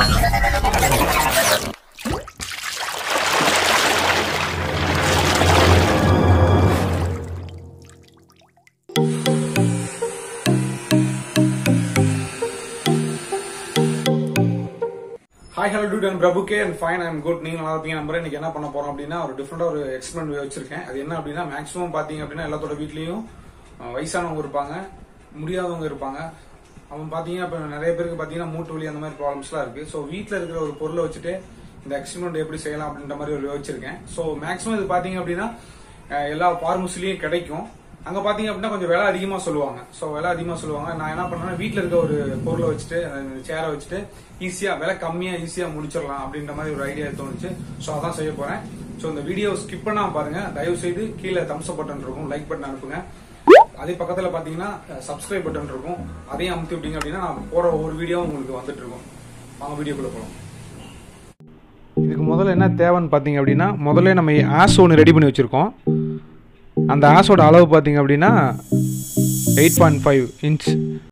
hi hello dude and பிரபுகே and fine and good நீங்க நல்லா இருப்பீங்க நம்புறேன் இன்னைக்கு என்ன பண்ண போறோம் அப்படின்னா ஒரு டிஃப்ரெண்டா ஒரு எக்ஸ்பெரிமெண்ட் வச்சிருக்கேன் அது என்ன அப்படின்னா மேக்ஸிமம் பாத்தீங்க அப்படின்னா எல்லாத்தோட வீட்லயும் அஹ், வயசானவங்க இருப்பாங்க முடியாதவங்க இருப்பாங்க அவன் பாத்தீங்கன்னா இப்ப நிறைய பேருக்கு பாத்தீங்கன்னா மூட்டு வலி அந்த மாதிரி ப்ராப்ளம்ஸ்லாம் இருக்கு ஸோ வீட்ல இருக்கிற ஒரு பொருளை வச்சுட்டு இந்த எக்ஸ்பெரிமெண்ட் எப்படி செய்யலாம் அப்படின்ற மாதிரி ஒரு யோசிச்சிருக்கேன் ஸோ மேக்ஸிமம் இது பாத்தீங்க அப்படின்னா அஹ், எல்லா பார்மசிலையும் கிடைக்கும் அங்க பாத்தீங்க அப்படின்னா கொஞ்சம் விலை அதிகமா சொல்லுவாங்க சோ விலை அதிகமா சொல்லுவாங்க நான் என்ன பண்ணேன்னா வீட்ல இருக்க ஒரு பொருளை வச்சுட்டு சேரை வச்சுட்டு ஈஸியா விலை கம்மியா ஈஸியா முடிச்சிடலாம் அப்படின்ற மாதிரி ஒரு ஐடியா தோணுச்சு சோ அதான் செய்ய போறேன் சோ இந்த வீடியோ ஸ்கிப் பண்ணாம பாருங்க தயவு செய்து கீழே தம்ஸ் பட்டன் இருக்கும் லைக் பட்டன் அனுப்புங்க அதே பக்கத்துல பாத்தீங்கன்னா சப்ஸ்கிரைப் பட்டன் இருக்கும் அதையும் அமுத்தி விட்டீங்க அப்படின்னா நான் போற ஒவ்வொரு வீடியோவும் உங்களுக்கு வந்துட்டு இருக்கும் வாங்க வீடியோக்குள்ள போலாம் இதுக்கு முதல்ல என்ன தேவைன்னு பார்த்தீங்க அப்படின்னா முதல்ல நம்ம ஆஸ் ஒன்று ரெடி பண்ணி வச்சுருக்கோம் அந்த ஆஸோட அளவு பார்த்தீங்க அப்படின்னா eight point five inch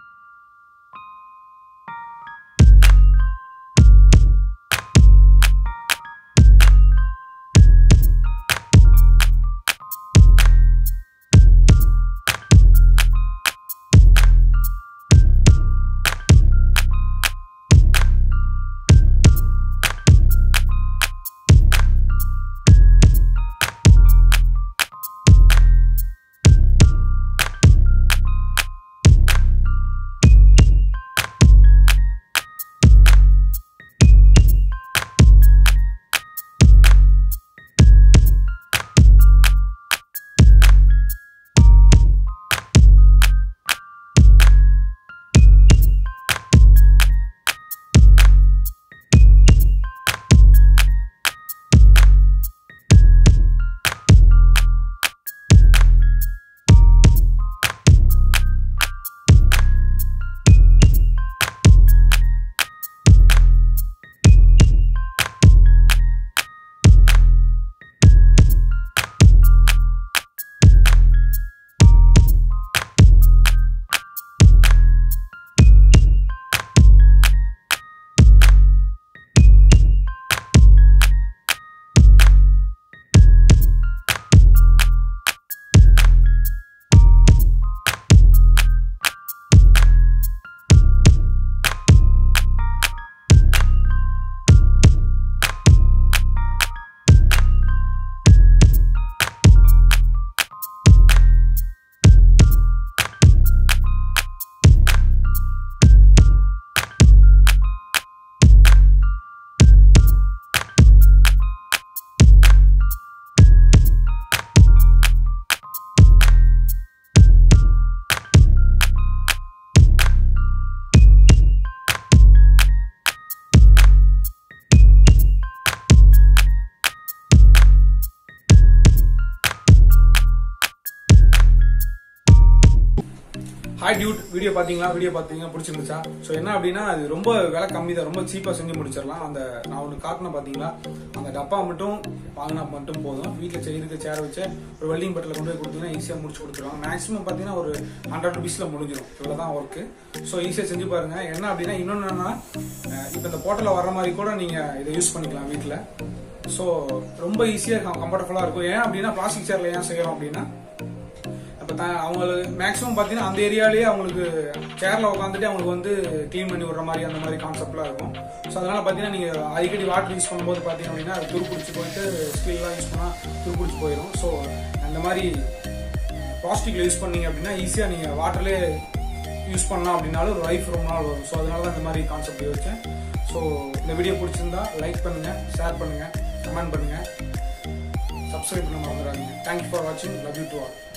hi dude video பாத்தீங்களா வீடியோ பாத்தீங்கன்னா பிடிச்சிருந்துச்சா ஸோ என்ன அப்படின்னா அது ரொம்ப விலை கம்மி தான் ரொம்ப சீப்பா செஞ்சு முடிச்சிடலாம் அந்த நான் ஒன்று காட்டின பாத்தீங்களா அந்த டப்பா மட்டும் வாங்கினா மட்டும் போதும் வீட்டில் செய்யறதுக்கு சேர் வச்சு ஒரு வெல்டிங் பட்டில் கொண்டு போய் கொடுத்தீங்கன்னா ஈஸியாக முடிச்சு கொடுத்துருவாங்க மேக்ஸிமம் பார்த்தீங்கன்னா ஒரு ஹண்ட்ரட் ருபீஸில் முடிஞ்சிடும் இவ்வளோ தான் ஒர்க்கு ஸோ ஈஸியாக செஞ்சு பாருங்க என்ன அப்படின்னா இன்னொன்று என்னன்னா இப்போ இந்த போட்டலில் வர மாதிரி கூட நீங்கள் இதை யூஸ் பண்ணிக்கலாம் வீட்டில் ஸோ ரொம்ப ஈஸியாக கம்ஃபர்டபுளாக இருக்கும் ஏன் அப்படின்னா பிளாஸ்டிக் சேர்ல ஏன் செய்யறோம் அப்படின்னா இப்போ த- அவங்களுக்கு மேக்ஸிமம் பார்த்தீங்கன்னா அந்த ஏரியாலேயே அவங்களுக்கு சேர்ல உட்காந்துட்டு அவங்களுக்கு வந்து க்ளீன் பண்ணி விடுற மாதிரி அந்த மாதிரி கான்செப்ட்லாம் இருக்கும் ஸோ அதனால பார்த்தீங்கன்னா நீங்கள் அடிக்கடி வாட்டர் யூஸ் பண்ணும்போது பார்த்தீங்க அப்படின்னா அது துருப்பிடிச்சு போயிட்டு ஸ்கில்லாம் யூஸ் பண்ணால் துருப்பிடிச்சு போயிடும் ஸோ அந்த மாதிரி பிளாஸ்டிக்ல யூஸ் பண்ணீங்க அப்படின்னா ஈஸியாக நீங்கள் வாட்டர்லேயே யூஸ் பண்ணலாம் அப்படின்னாலும் ஒரு லைஃப் ரொம்ப நாள் வரும் ஸோ அதனால தான் இந்த மாதிரி கான்செப்ட் யோசிச்சேன் ஸோ இந்த வீடியோ பிடிச்சிருந்தா லைக் பண்ணுங்க ஷேர் பண்ணுங்க கமெண்ட் பண்ணுங்க சப்ஸ்கிரைப் பண்ண மறந்துடாதீங்க தேங்க்யூ ஃபார் வாட்சிங் லவ் யூ டு ஆல்